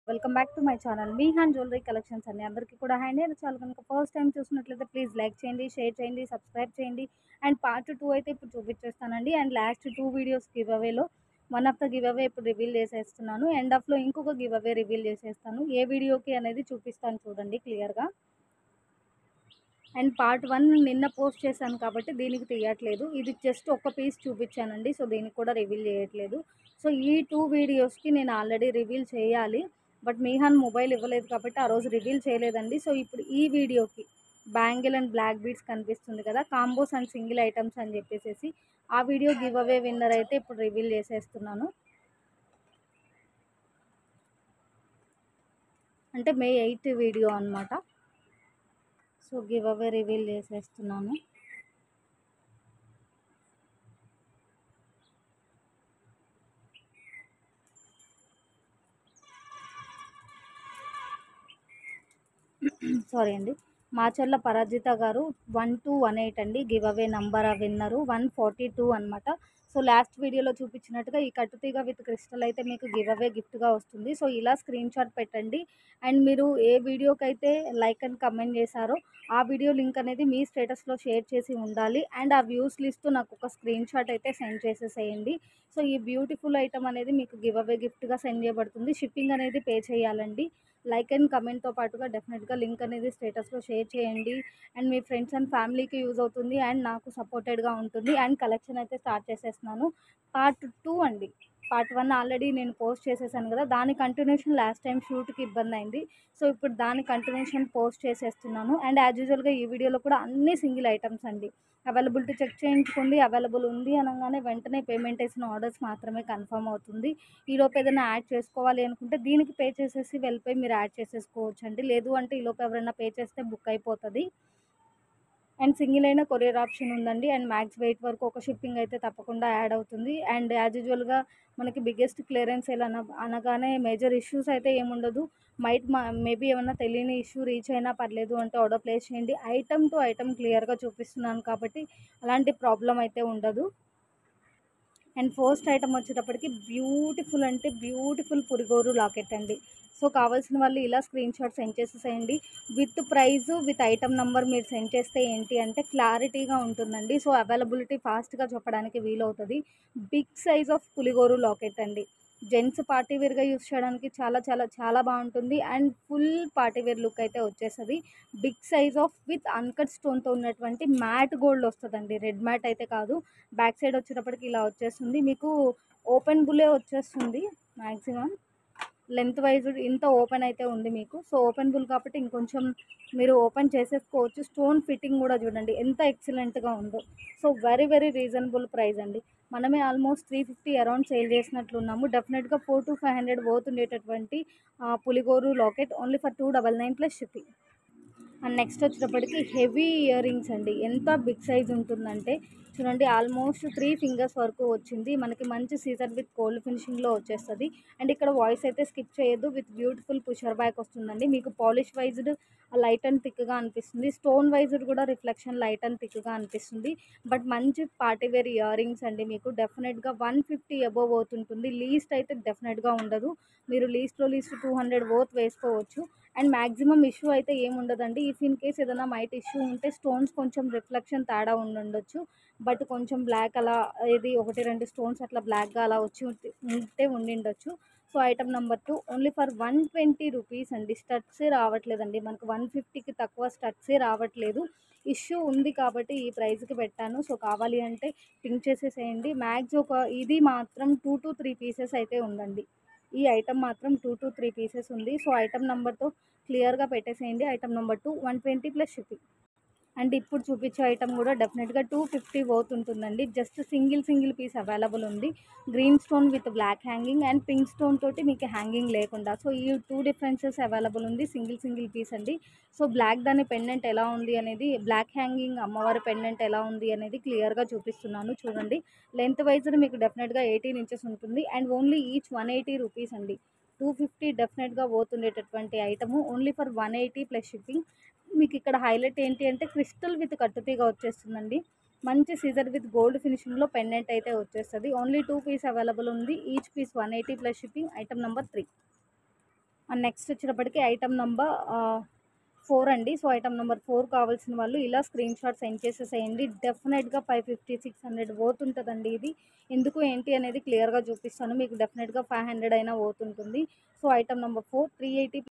welcome back to my channel మీ hand jewellery collections అండి అందరికీ కూడా హ్యాండ్ నేను చాలా కనుక ఫస్ట్ టైం చూసినట్లయితే ప్లీజ్ లైక్ చేయండి షేర్ చేయండి సబ్స్క్రైబ్ చేయండి అండ్ పార్ట్ టూ అయితే ఇప్పుడు చూపించేస్తానండి and last two videos give అవేలో one of the give away ఇప్పుడు రివీల్ చేసేస్తున్నాను ఎండ్ ఆఫ్లో ఇంకొక గివ్ అవే రివీల్ చేసేస్తాను ఏ వీడియోకి అనేది చూపిస్తాను చూడండి క్లియర్గా అండ్ పార్ట్ వన్ నిన్న పోస్ట్ చేశాను కాబట్టి దీనికి తీయట్లేదు ఇది జస్ట్ ఒక పీస్ చూపించానండి సో దీనికి కూడా రివీల్ చేయట్లేదు సో ఈ టూ వీడియోస్కి నేను ఆల్రెడీ రివీల్ చేయాలి బట్ మీహాన్ మొబైల్ ఇవ్వలేదు కాబట్టి ఆ రోజు రివీల్ చేయలేదండి సో ఇప్పుడు ఈ వీడియోకి బ్యాంగిల్ అండ్ బ్లాక్ బీడ్స్ కనిపిస్తుంది కదా కాంబోస్ అండ్ సింగిల్ ఐటమ్స్ అని చెప్పేసి ఆ వీడియో గివ్ అవే విన్నర్ అయితే ఇప్పుడు రివీల్ చేసేస్తున్నాను అంటే మే ఎయిత్ వీడియో అనమాట సో గివ్ అవే రివీల్ చేసేస్తున్నాను సారీ అండి Macharla Parajitha garu one two one eight అండి give away number winner one forty two అనమాట సో లాస్ట్ వీడియోలో చూపించినట్టుగా ఈ కట్టుతీగ విత్ క్రిస్టల్ అయితే మీకు గివ్ అవే గిఫ్ట్గా వస్తుంది సో ఇలా స్క్రీన్ షాట్ పెట్టండి అండ్ మీరు ఏ వీడియోకి అయితే లైక్ అండ్ కమెంట్ చేశారో ఆ వీడియో లింక్ అనేది మీ స్టేటస్లో షేర్ చేసి ఉండాలి అండ్ ఆ వ్యూస్ లిస్ట్ నాకు ఒక స్క్రీన్ షాట్ అయితే సెండ్ చేసేసేయండి సో ఈ బ్యూటిఫుల్ ఐటమ్ అనేది మీకు గివ్ అవే గిఫ్ట్గా సెండ్ చేయబడుతుంది షిప్పింగ్ అనేది పే చేయాలండి లైక్ అండ్ కమెంట్తో పాటుగా డెఫినెట్గా లింక్ అనేది స్టేటస్లో షేర్ చేయండి అండ్ మీ ఫ్రెండ్స్ అండ్ ఫ్యామిలీకి యూజ్ అవుతుంది అండ్ నాకు సపోర్టెడ్గా ఉంటుంది అండ్ కలెక్షన్ అయితే స్టార్ట్ చేసేస్తున్నాను పార్ట్ టూ అండి పార్ట్ వన్ ఆల్రెడీ నేను పోస్ట్ చేసేసాను కదా దాని కంటిన్యూషన్ లాస్ట్ టైం షూట్కి ఇబ్బంది అయింది సో ఇప్పుడు దాని కంటిన్యూషన్ పోస్ట్ చేసేస్తున్నాను అండ్ యాజ్ యూజువల్గా ఈ వీడియోలో కూడా అన్ని సింగిల్ ఐటమ్స్ అండి అవైలబిలిటీ చెక్ చేయించుకోండి అవైలబుల్ ఉంది అనగానే వెంటనే పేమెంట్ వేసిన ఆర్డర్స్ మాత్రమే కన్ఫర్మ్ అవుతుంది ఈలోపు ఏదైనా యాడ్ చేసుకోవాలి అనుకుంటే దీనికి పే చేసేసి వెళ్ళిపోయి మీరు యాడ్ చేసేసుకోవచ్చు అండి లేదు అంటే ఈలోపు ఎవరైనా పే చేస్తే బుక్ అయిపోతుంది అండ్ సింగిల్ అయినా కొరియర్ ఆప్షన్ ఉందండి అండ్ మ్యాక్స్ వెయిట్ వరకు ఒక షిప్పింగ్ అయితే తప్పకుండా యాడ్ అవుతుంది అండ్ యాజ్ యూజువల్గా మనకి బిగ్గెస్ట్ క్లియరెన్స్ ఎలా అన అనగానే మేజర్ ఇష్యూస్ అయితే ఏముండదు మైట్ మా మేబీ ఏమన్నా తెలియని ఇష్యూ రీచ్ అయినా పర్లేదు అంటే ఆర్డర్ ప్లేస్ చేయండి ఐటమ్ టు ఐటమ్ క్లియర్గా చూపిస్తున్నాను కాబట్టి అలాంటి ప్రాబ్లం అయితే ఉండదు అండ్ ఫస్ట్ ఐటమ్ వచ్చేటప్పటికి బ్యూటిఫుల్ అంటే బ్యూటిఫుల్ పురిగోరు లాకెట్ అండి సో కావాల్సిన వాళ్ళు ఇలా స్క్రీన్ షాట్ సెండ్ చేసేసేయండి with price with item number మీరు సెండ్ చేస్తే ఏంటి అంటే క్లారిటీగా ఉంటుందండి సో అవైలబిలిటీ ఫాస్ట్గా చెప్పడానికి వీలవుతుంది బిగ్ సైజ్ ఆఫ్ పులిగోరు లాకెట్ అండి జెంట్స్ పార్టీ వేర్గా యూస్ చేయడానికి చాలా చాలా చాలా బాగుంటుంది and full party wear look అయితే వచ్చేస్తుంది big size of with uncut స్టోన్తో ఉన్నటువంటి మ్యాట్ గోల్డ్ వస్తుందండి రెడ్ మ్యాట్ అయితే కాదు బ్యాక్ సైడ్ వచ్చేటప్పటికి ఇలా వచ్చేస్తుంది మీకు ఓపెన్ బుల్లే వచ్చేస్తుంది మ్యాక్సిమం లెంత్ వైజ్ ఇంత ఓపెన్ అయితే ఉంది మీకు సో ఓపెన్ బుల్ కాబట్టి ఇంకొంచెం మీరు ఓపెన్ చేసేసుకోవచ్చు స్టోన్ ఫిట్టింగ్ కూడా చూడండి ఎంత ఎక్సలెంట్గా ఉందో so very very reasonable price అండి మనమే almost three fifty around sale చేసినట్లున్నాము డెఫినెట్గా ఫోర్ టు ఫైవ్ హండ్రెడ్ పోతుండేటటువంటి పులిగోరు locket only for two double nine plus shipping and next వచ్చేటప్పటికి హెవీ ఇయర్ రింగ్స్ అండి ఎంత బిగ్ సైజ్ ఉంటుందంటే చూడండి ఆల్మోస్ట్ త్రీ ఫింగర్స్ వరకు వచ్చింది మనకి మంచి సీజర్ విత్ గోల్డ్ ఫినిషింగ్లో వచ్చేస్తుంది అండ్ ఇక్కడ వాయిస్ అయితే స్కిప్ చేయొద్దు విత్ బ్యూటిఫుల్ పుషర్ బ్యాక్ వస్తుందండి మీకు పాలిష్ వైజ్డ్ లైట్ అండ్ థిక్గా అనిపిస్తుంది స్టోన్ వైజ్డ్ కూడా రిఫ్లెక్షన్ లైట్ అండ్ థిక్గా అనిపిస్తుంది బట్ మంచి పార్టీ వేర్ ఇయర్ రింగ్స్ అండి మీకు డెఫినెట్గా వన్ ఫిఫ్టీ అబోవ్ అవుతుంటుంది లీస్ట్ అయితే డెఫినెట్గా ఉండదు మీరు లీస్ట్లో లీస్ట్ టూ హండ్రెడ్ ఓత్ వేసుకోవచ్చు అండ్ మ్యాక్సిమం ఇష్యూ అయితే ఏముండదండి ఇఫ్ ఇన్ కేస్ ఏదైనా మైట్ ఇష్యూ ఉంటే స్టోన్స్ కొంచెం రిఫ్లెక్షన్ తేడా ఉండుండొచ్చు బట్ కొంచెం బ్లాక్ అలా ఏది ఒకటి రెండు స్టోన్స్ అట్లా బ్లాక్గా అలా వచ్చి ఉంటే ఉండిండొచ్చు so item number two only for one twenty rupees అండి స్టడ్సే రావట్లేదండి మనకు వన్ ఫిఫ్టీకి తక్కువ స్టడ్సే రావట్లేదు ఇష్యూ ఉంది కాబట్టి ఈ ప్రైస్కి పెట్టాను సో కావాలి అంటే పింక్ చేసేసేయండి మ్యాక్స్ ఒక ఇది మాత్రం టూ టు త్రీ పీసెస్ అయితే ఉందండి ఈ ఐటమ్ మాత్రం టూ టు త్రీ పీసెస్ ఉంది సో ఐటమ్ నెంబర్తో క్లియర్గా పెట్టేసేయండి item number two one twenty plus shipping and ఇప్పుడు చూపించే ఐటమ్ కూడా డెఫినెట్గా టూ ఫిఫ్టీ వర్త్ ఉంటుందండి just single single piece available ఉంది green stone with black hanging and pink stone తోటి మీకు హ్యాంగింగ్ లేకుండా సో ఈ టూ డిఫరెన్సెస్ అవైలబుల్ ఉంది సింగిల్ సింగిల్ పీస్ అండి సో బ్లాక్ దాని పెండెంట్ ఎలా ఉంది అనేది బ్లాక్ హ్యాంగింగ్ అమ్మవారి పెండెంట్ ఎలా ఉంది అనేది క్లియర్గా చూపిస్తున్నాను చూడండి లెంత్ వైజ్ మీకు డెఫినెట్గా ఎయిటీన్ ఇంచెస్ ఉంటుంది and only each one eighty rupees అండి టూ ఫిఫ్టీ డెఫినెట్గా పోతుండేటటువంటి item only for one eighty plus shipping మీకు ఇక్కడ హైలైట్ ఏంటి అంటే క్రిస్టల్ విత్ కట్టుతీగ వచ్చేస్తుందండి మంచి సీజర్ విత్ గోల్డ్ ఫినిషింగ్లో పెండెంట్ అయితే వచ్చేస్తుంది ఓన్లీ టూ పీస్ అవైలబుల్ ఉంది each piece one eighty plus shipping item number three and next వచ్చేటప్పటికి ఐటమ్ నెంబర్ ఫోర్ అండి సో ఐటమ్ నెంబర్ ఫోర్ కావాల్సిన వాళ్ళు ఇలా స్క్రీన్ షాట్ సెండ్ చేసేసేయండి డెఫినెట్గా ఫైవ్ ఫిఫ్టీ సిక్స్ హండ్రెడ్ పోతుంటుందండి ఇది ఎందుకు ఏంటి అనేది క్లియర్గా చూపిస్తాను మీకు డెఫినెట్గా ఫైవ్ హండ్రెడ్ అయినా పోతుంటుంది so item number four three eighty